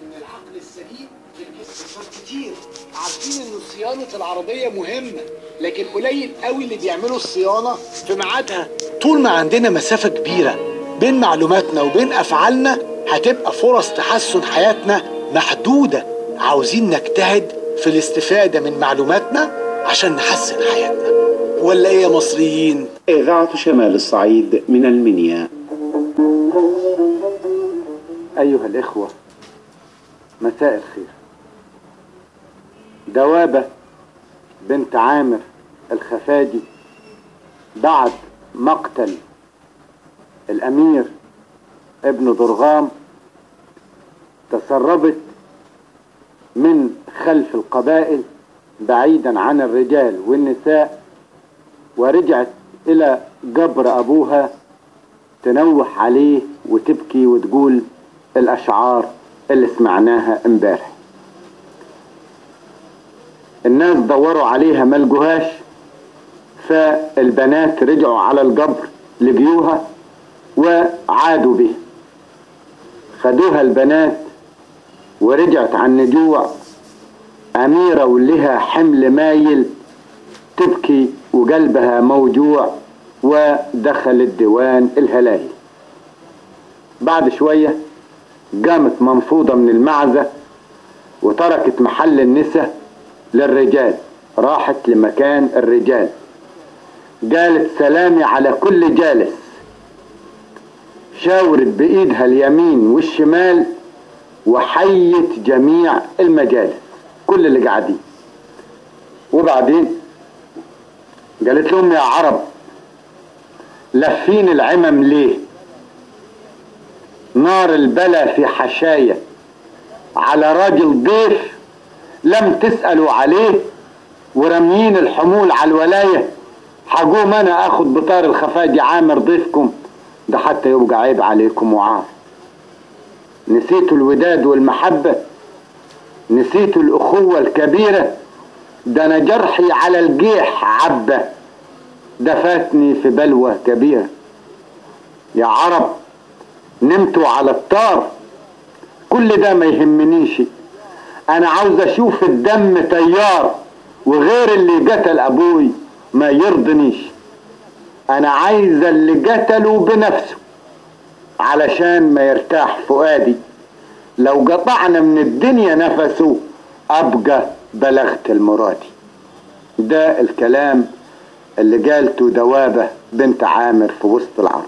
ان العقل السليم في الجسم كتير عارفين ان صيانه العربيه مهمه لكن قليل قوي اللي بيعملوا الصيانه في ميعادها طول ما عندنا مسافه كبيره بين معلوماتنا وبين افعالنا هتبقى فرص تحسن حياتنا محدوده عاوزين نجتهد في الاستفاده من معلوماتنا عشان نحسن حياتنا ولا ايه يا مصريين إذاعة شمال الصعيد من المنيا أيها الإخوة مساء الخير دوابة بنت عامر الخفاجي بعد مقتل الأمير ابن ضرغام تسربت من خلف القبائل بعيدا عن الرجال والنساء ورجعت إلى جبر أبوها تنوح عليه وتبكي وتقول الأشعار اللي سمعناها امبارح الناس دوروا عليها ما لقوهاش فالبنات رجعوا على الجبر لقيوها وعادوا بها خدوها البنات ورجعت عن نجوع أميرة ولها حمل مايل تبكي وقلبها موجوع ودخلت ديوان الهلاهي بعد شوية قامت منفوضة من المعزة وتركت محل النساء للرجال راحت لمكان الرجال قالت سلامي على كل جالس شاورت بإيدها اليمين والشمال وحيت جميع المجالس كل اللي قاعدين وبعدين قالت لهم يا عرب لفين العمم ليه نار البلا في حشاية على راجل ضيف لم تسألوا عليه ورميين الحمول على الولاية حقوم انا اخد بطار الخفاجي عامر ضيفكم ده حتى يبقى عيب عليكم وعار نسيتوا الوداد والمحبة نسيتوا الأخوة الكبيرة ده أنا جرحي على الجيح عبة ده فاتني في بلوى كبيرة يا عرب نمتوا على الطار كل ده ما يهمنيش أنا عاوز أشوف الدم تيار وغير اللي قتل أبوي ما يرضنيش أنا عايز اللي قتله بنفسه علشان ما يرتاح فؤادي لو قطعنا من الدنيا نفسه أبقى بلغت المرادي ده الكلام اللي قالته دوابة بنت عامر في وسط العرب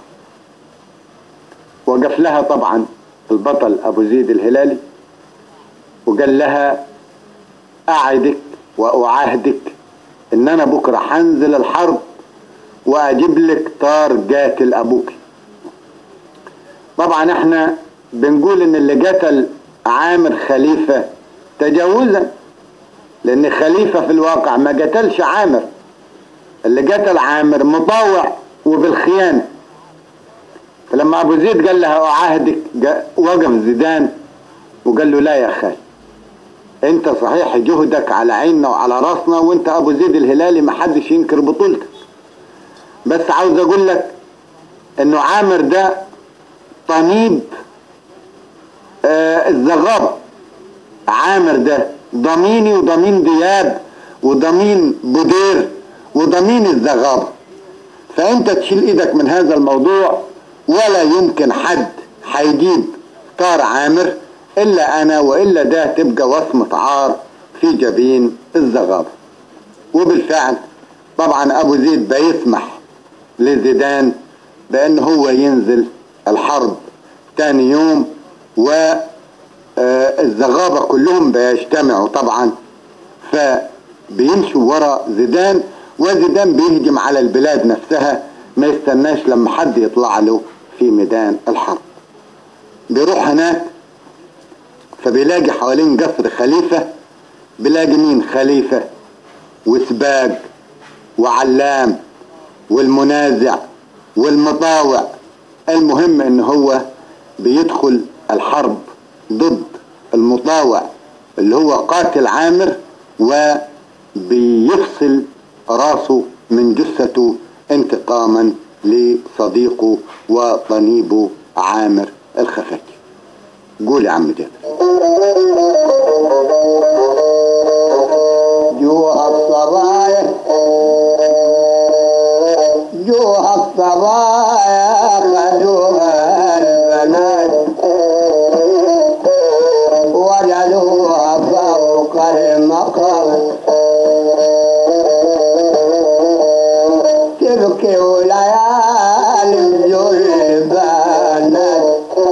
وقف لها طبعا البطل أبو زيد الهلالي وقال لها أعدك وأعاهدك إن أنا بكرة هنزل الحرب وأجيب لك طار قاتل أبوك طبعا احنا بنقول ان اللي قتل عامر خليفة تجاوزا لان خليفة في الواقع ما قتلش عامر اللي قتل عامر مطاوع وبالخيانة فلما ابو زيد قال لها اعاهدك وقف زيدان وقال له لا يا خال انت صحيح جهدك على عيننا وعلى راسنا وانت ابو زيد الهلالي ما حدش ينكر بطولتك بس عاوز اقول لك انه عامر ده طنيب آه الزغابة عامر ده ضميني وضمين دياب وضمين بدير وضمين الزغابة فانت تشيل ايدك من هذا الموضوع ولا يمكن حد هيجيب طار عامر الا انا والا ده تبقى وصمة عار في جبين الزغابة وبالفعل طبعا ابو زيد بيسمح لزيدان بان هو ينزل الحرب تاني يوم والزغابة كلهم بيجتمعوا طبعا فبيمشوا ورا زيدان وزيدان بيهجم على البلاد نفسها ما يستناش لما حد يطلع له في ميدان الحرب بيروح هناك فبيلاقي حوالين قصر خليفة بيلاقي مين خليفة وسباق وعلام والمنازع والمطاوع المهم ان هو بيدخل الحرب ضد المطاوع اللي هو قاتل عامر وبيفصل راسه من جثته انتقاما لصديقه وطنيبه عامر الخفاجي قول يا عم جابر جوها الصبايا جوها الصبايا خدوها البنات وجدوها فوق المقام تبكي ليالي الجلبانات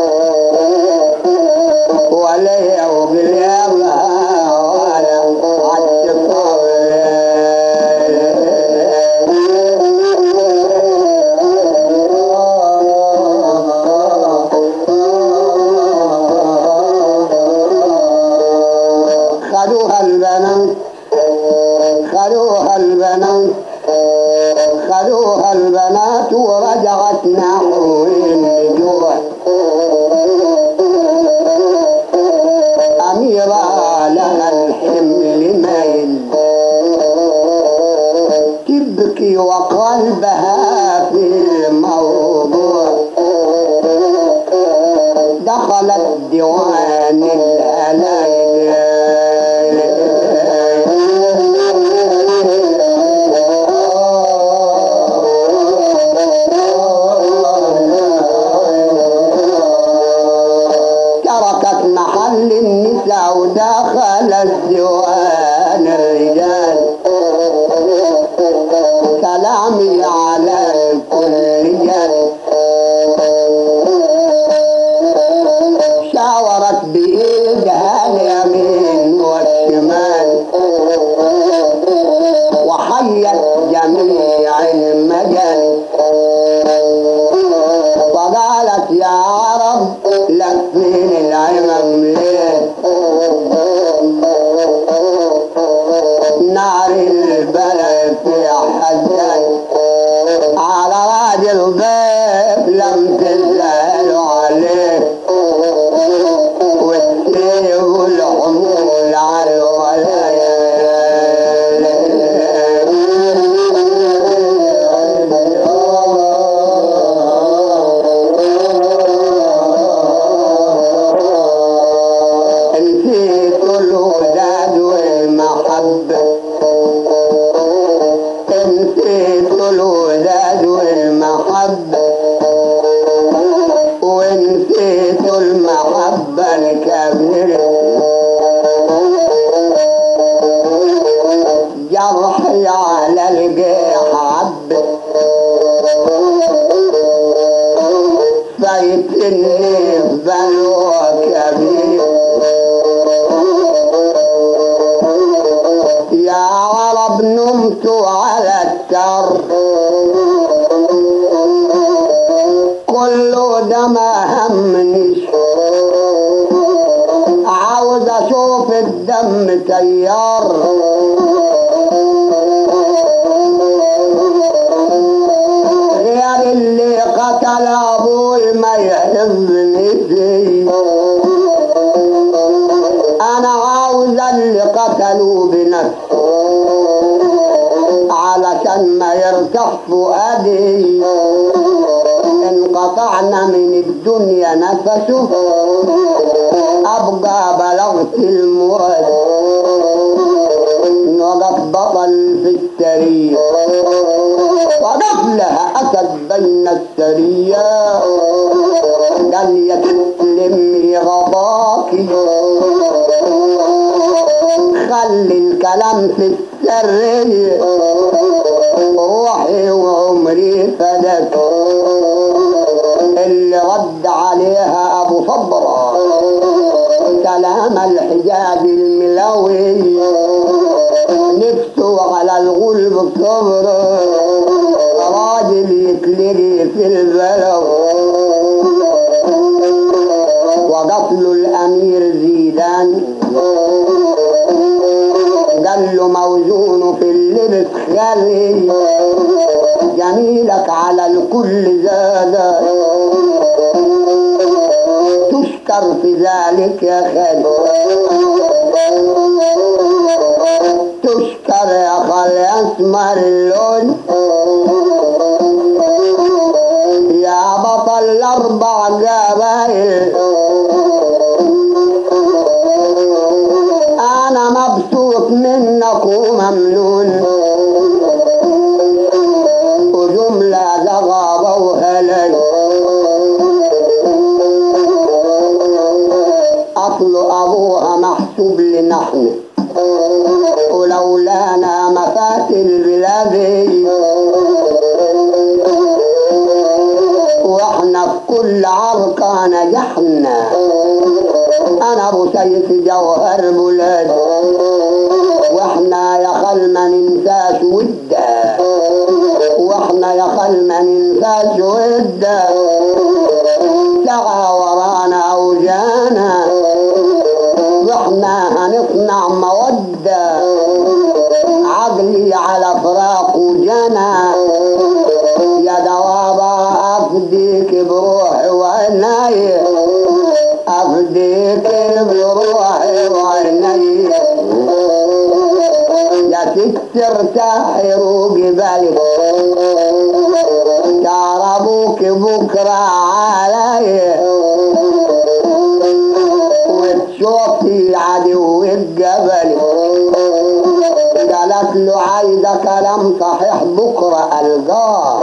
وليه وقليبها ولا خدوها البنات خدوها البنات خدوها البنات ورجعت نحو الجوع أميرة لها الحمل ميل تبكي وقلبها في الموضوع دخلت ديوان تركت محل النساء ودخلت ديوان الرجال كلامي على الكل رجال شاورت بإيدها اليمين والشمال وحيت جميع المجال وقالت يا رب لفين العمم ليه نار البلد في حزن على راجل ضيف لم تسألوا عليه والسيف الحمول على نسيت الوداد والمحبة نسيت الوداد والمحبة ونسيت المحبة الكبيرة جرحي على الجيح عب فايتني في بلوى كبير يا عرب نمت على التر كله ده ما همنيش عاوز اشوف الدم تيار غير اللي قتل ابوي ما يهمني فيه انا عاوز اللي قتلوا بنفسه علشان ما يرتاح فؤادي انقطعنا من الدنيا نفسه ابقى بلغت المراد وقف بطل في التاريخ وقف لها اسد بين السرية قال يا تسلمي غضاكي خلي الكلام في السرية روحي وعمري فدك اللي رد عليها ابو صبرة كلام الحجاب الملوي نفسه على الغلب صبر راجل يتلقي في البلد وقتل الامير زيدان قال له موزونه في اللبس خلي جميلك على الكل زاد تشكر في ذلك يا خالد تشكر يا خالد اسمر اللون يا بطل الاربع قبائل أصل أبوها محسوب لنحن ولولانا مفات البلاد واحنا في كل عركة نجحنا انا ابو سيف جوهر بلاد واحنا يا خل ما ننساش ودا واحنا يا خل ما ننساش ودا سعى ورانا اوجانا واحنا هنصنع مودة عقلي على فراق وجنى يا دوابة أفديك بروحي وعيني أفديك بروحي وعيني يا ست ارتاحي روقي بالك تعربوك بكرة علي وتشوفي عدو الجبل قالت له عايزة كلام صحيح بكرة ألقاه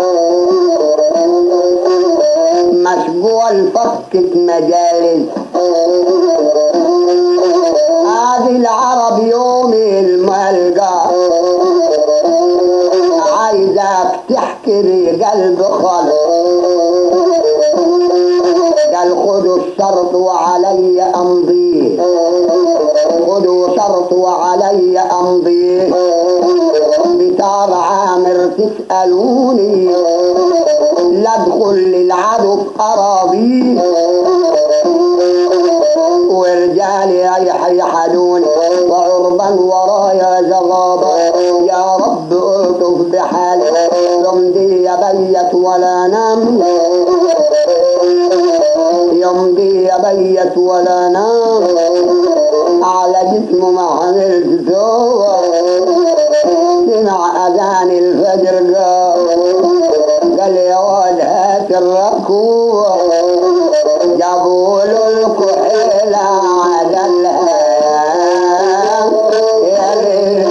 مشغول فكة مجالس هذه العرب يومي الملقى عايزك تحكي لي قلب خلق قال خذوا الشرط وعلي امضيه خذوا شرط وعلي امضيه بتار عامر تسألوني لا ادخل للعدو في اراضيه ورجالي يحيحدوني وعربا ورايا زغابة يا رب الطف بحالي يمضي يبيت ولا نام يمضي يبيت ولا نام على جسمه ما عملت سوى سمع اذان الفجر قال قال يا واد هات الركوع جابوا له الكحيل عدلها يا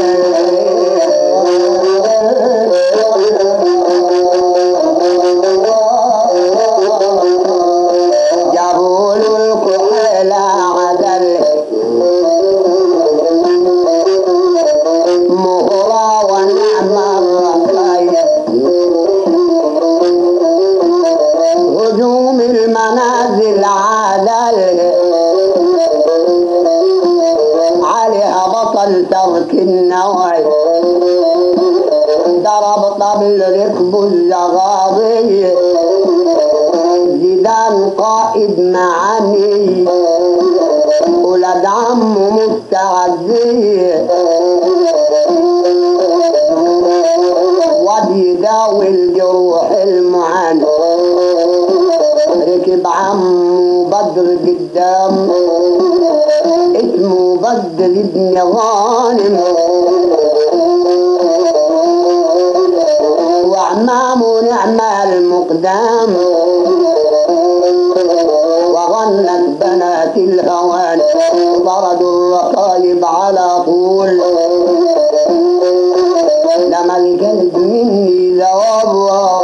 ليل جابوا له الكحيل عدلها مهرة ونعم الرقاية هجوم المنازل عادل عليها بطل ترك النوعي ضرب طبل ركب الزغابي زيدان قائد معاني ولد عمه مستعزي وبيداوي الجروح المعاني ركب عمه بدر قدام اسمه بدر ابن غانم وعمامه نعم المقدام وغنت بنات الهوان طردوا الرقايب على طول لما القلب مني ذواب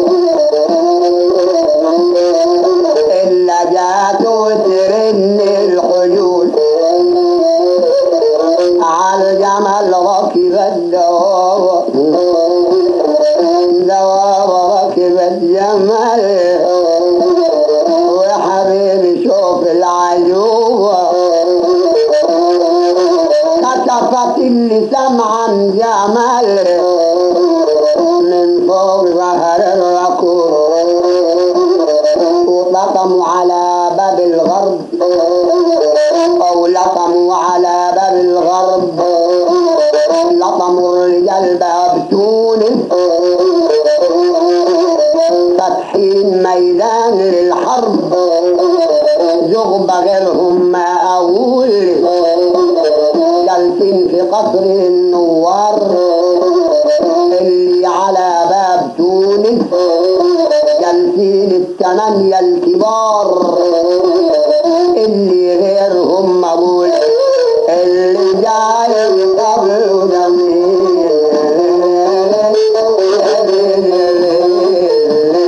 إلا جات وترن الخجول على الجمل ركب الدواب دواب ركب الجمل وحبيبي شوف العجوبة كتفت اللي سمعا جمل من فوق ظهر الركوب وطقموا على باب الغرب أو لطموا على باب الغرب لطموا الرجال باب تونس فاتحين ميدان للحرب زغب غيرهم ما أقول جالسين في قصر النوار اللي على باب تونس جالسين الثمانية الكبار اللي غيرهم مقول اللي جاي قبل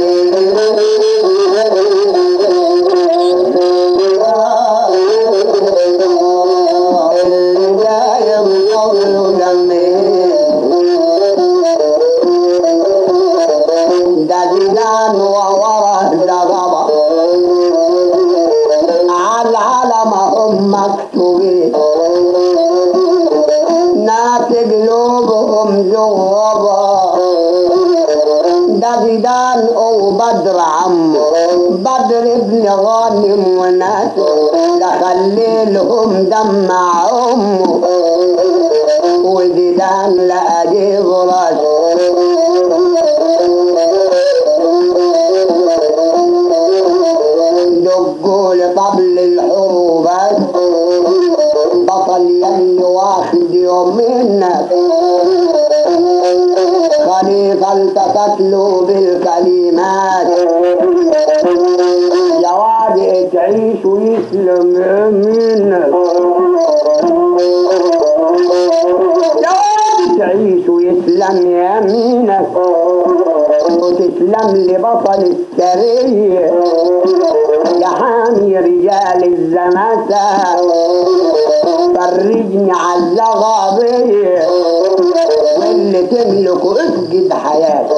دمي كلهم مكتوبين ناس قلوبهم زغبة ده زيدان او بدر عمه بدر ابن غانم وناس ده خليلهم دمع امه وزيدان لقى دقوا لطبل الحروبات بطل يلي واخد يومنا خليفة التفت له بالكلمات يا واد تعيش ويسلم منك يا واد تعيش ويسلم يمينك وتسلم لبطل السرية يا حامي رجال الزمسة فرجني على الزغابية واللي تملك اسجد حياتي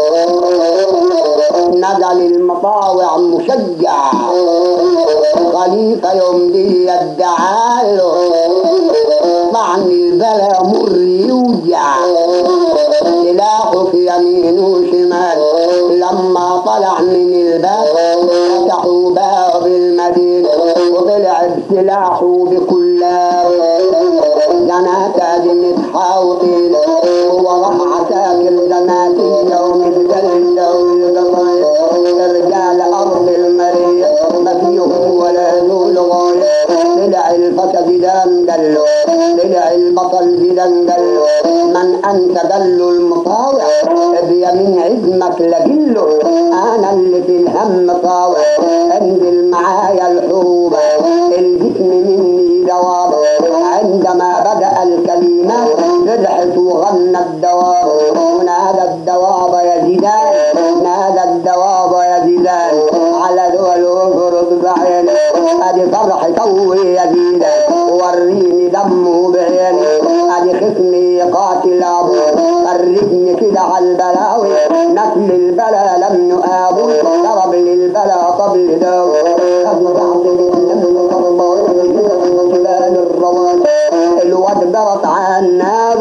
نزل المطاوع مشجع خليفة يوم دي الدعاله طعن البلا مر يوجع سلاحه في يمين وشمال لما طلع من الباب فتحوا باب المدينة وطلع بسلاحه بكلاب جنات متحاوطين هو راح عساكر زناتية ومتجلدة والقضايا رجال أرض المرية ما فيهم ولا ذو لغاية طلع الفتى بدان دلو طلع البطل بدان دلو من أنت دلو المطاوع بيمين عزمك لجله أنا اللي في الهم طاوع انزل معايا الحروب الجسم مني دواب عندما بدأ الكلمات فرحت وغنى الدواب ونادى الدواب يا زيدان نادى الدواب يا زيدان على دول افرض بعيني ادي فرح طوي يا زيدان وريني دمه بعيني ادي خصمي قاتل ابو فرجني كده على البلاوي نسل البلا لم نقابه ضرب للبلا طبل داوي خد بعض من خلال الروان الواد ضغط عنا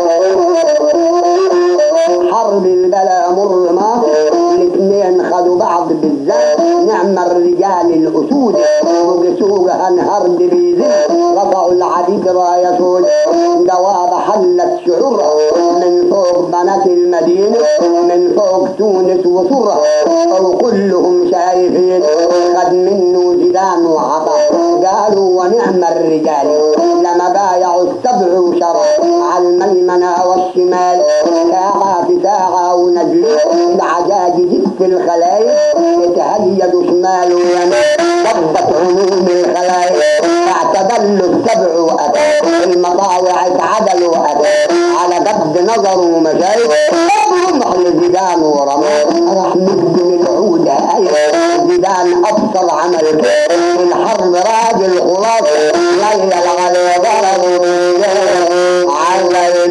حرب البلا مر ما الاثنين خدوا بعض بالذات نعم الرجال الاسود وقسوقها انهرد بيزن رفعوا العديد راية سود دواب حلت شعورها من فوق بنات المدينة من فوق تونس وصرها وكلهم شايفين خد منه جدان وعطا قالوا ونعم الرجال لما بايعوا السبع وشرع على الميمنة والشمال ساعة في ساعة ونجل العجاج جف الخلايق يتهيد شمال ويمين ضبت عموم الخلايق اعتدل السبع وأتى المطاوع اتعدل وأتى على قد نظر ومشايخ رمح لزيدان ورمى راح مد العود هاي زيدان ابصر عمل الحرب راجل خلاص ليل الغلي ضرب على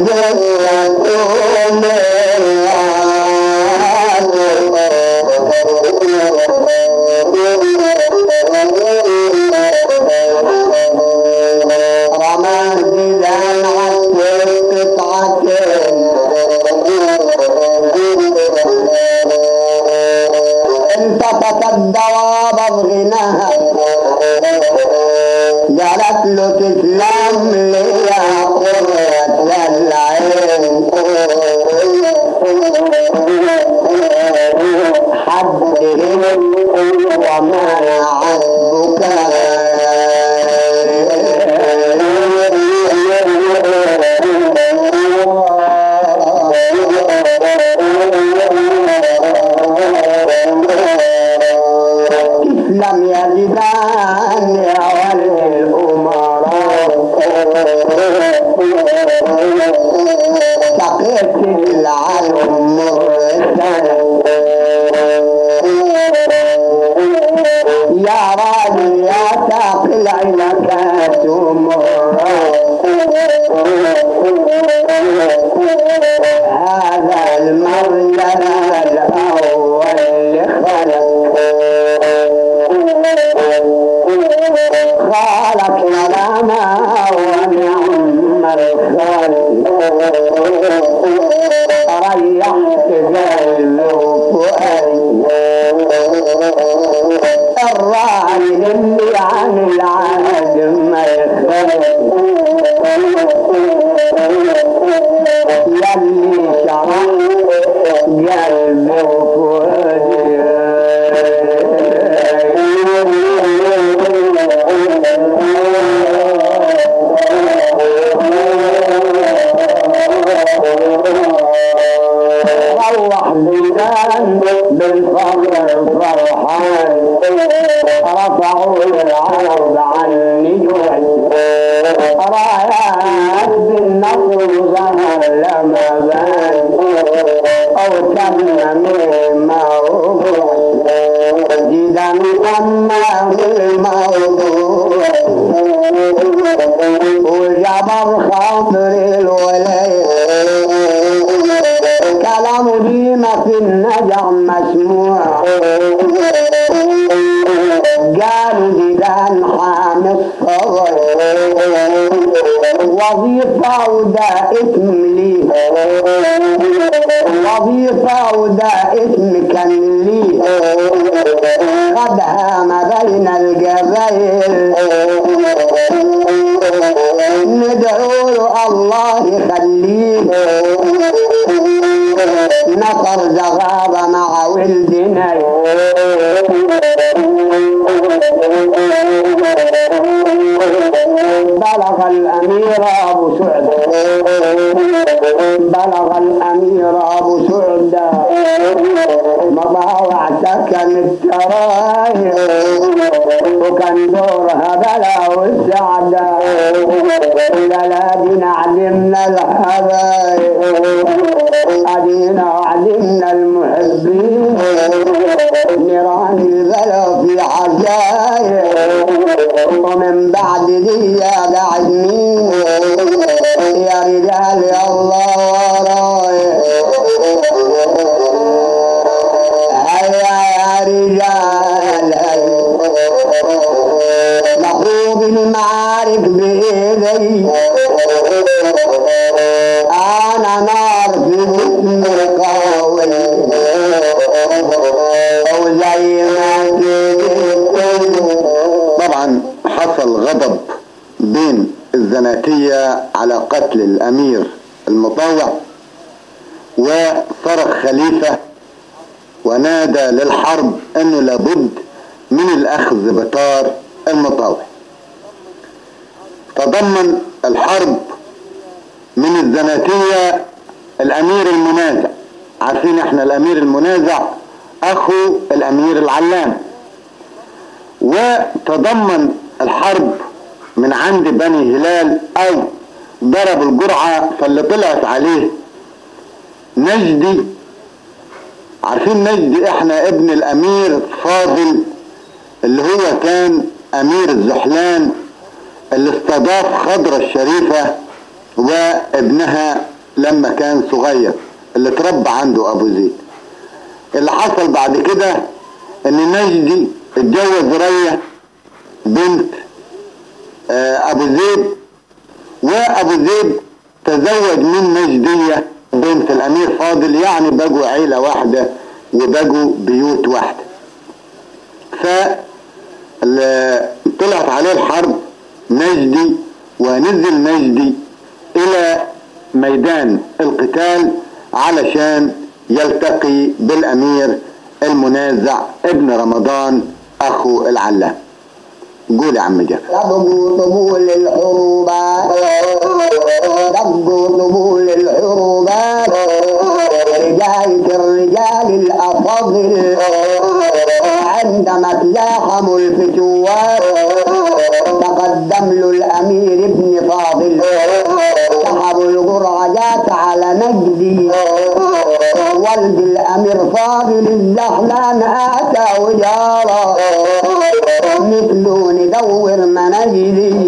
الجنة رمى زيدان عسكر التفت الدواب بغناها قالت له تسلم لي يا قرة العين حدهم ومنعت لم يجدان يا ولي الأمراء سقيت العلم يا راجل يا ساقي العنكات هذا المرجل الأول لخلق خالق لنا السما ونعم الخالق ريحت قلبي وفؤادي الراجل اللي عن العهد ما يخالف يلي شرح قلبي روح بلدان بالفخر فرحان رفعوا العرض عني جوعي رايات بالنصر ظهر لما بان او تم مما جدا اما الموضوع وجبر خاطر الولايه كلام ديما في النجع مسموع قالوا ديدان حامي الصبر وظيفة وده اسم لي وظيفة وده اسم كان لي خدها ما بين الجبايل ندعو له الله يخليه نصر زغابة مع ولدنا بلغ الأمير أبو سعد بلغ الأمير أبو سعد مضى واعتكم الترايح وكان دورها بلا والسعدة بلادنا علمنا الحبايب أدينا علمنا المحبين نيران البلا في عجايب ومن بعد دي بعد مين يا رجال يا الله وراي هيا يا رجال محبوب المعارك بإيدي أنا نار في جسم القوي وزي ما كنت طبعا حصل غضب بين الزناتية على قتل الأمير المطوع وصرخ خليفة ونادى للحرب أنه لابد من الأخذ بطار المطوع تضمن الحرب من الزناتية الأمير المنازع عارفين احنا الأمير المنازع أخو الأمير العلام وتضمن الحرب من عند بني هلال او ضرب الجرعة فاللي طلعت عليه نجدي عارفين نجدي احنا ابن الامير فاضل اللي هو كان امير الزحلان اللي استضاف خضرة الشريفة وابنها لما كان صغير اللي اتربى عنده ابو زيد اللي حصل بعد كده ان نجدي اتجوز ريا بنت آه، ابو زيد وابو زيد تزوج من نجدية بنت الامير فاضل يعني بقوا عيلة واحدة وبقوا بيوت واحدة ف ال- طلعت عليه الحرب نجدي ونزل نجدي الى ميدان القتال علشان يلتقي بالامير المنازع ابن رمضان اخو العلام قول يا عم جابر ربوا طبول الحروبات ربوا طبول الحروبات رجال الرجال الأفاضل عندما تلاحموا الفتوات تقدم له الأمير ابن فاضل سحبوا القرعة جات على نجدي ولد الأمير فاضل الزحلان آتى وجارة مثله ندور مناجلي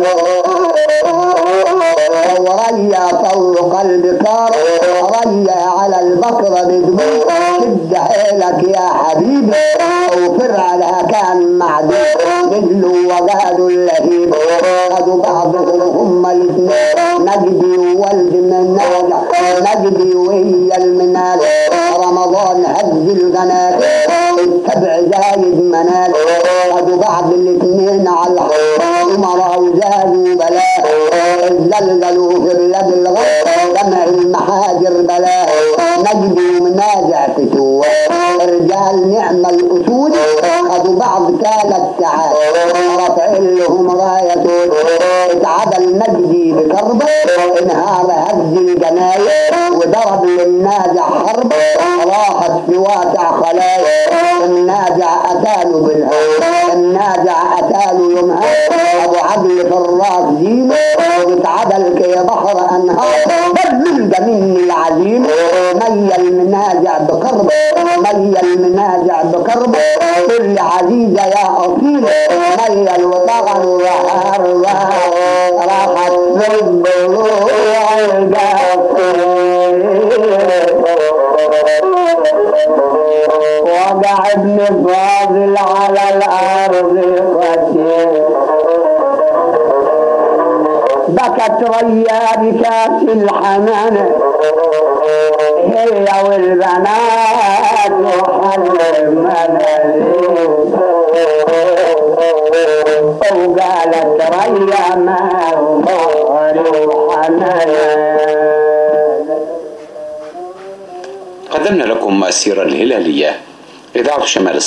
وريا فوق البكار ريا على البكرة بدموع شد حيلك يا حبيبي وفر على كان معدوم مثله وقادوا اللهيب خدوا بعض هم الاثنين نجدي وولد من ناجع نجدي وهي المنال رمضان هز البنات التبع زايد منال خدوا بعض الاثنين على الحق امراء وزادوا بلاء زلزلوا في بلاد الغرب جمع المحاجر بلاء نجدي ومنازع فتوة رجال نعم الأسود خدوا بعض ثلاث ساعات رافعين لهم راية اتعدل نجدي بكربة انهار هز الجناية وضرب للنازع حرب راحت في واسع خلايا النازع أتاله بالهوى النازع أتاله يومها أبو عدل في الراس دينه واتعدل كي بحر أنهار بل مني العزيم مي المنازع بقرب مي المنازع بقرب كل عزيزة يا أصيل مي الوطغن وهر راحت في الضلوع وقع ابن فاضل على الأرض قتيل بكت ريا بكاس الحنان هي والبنات وحل المنازل وقالت ريا ما فخر وحنان قدمنا لكم السيرة الهلالية إذاعة شمال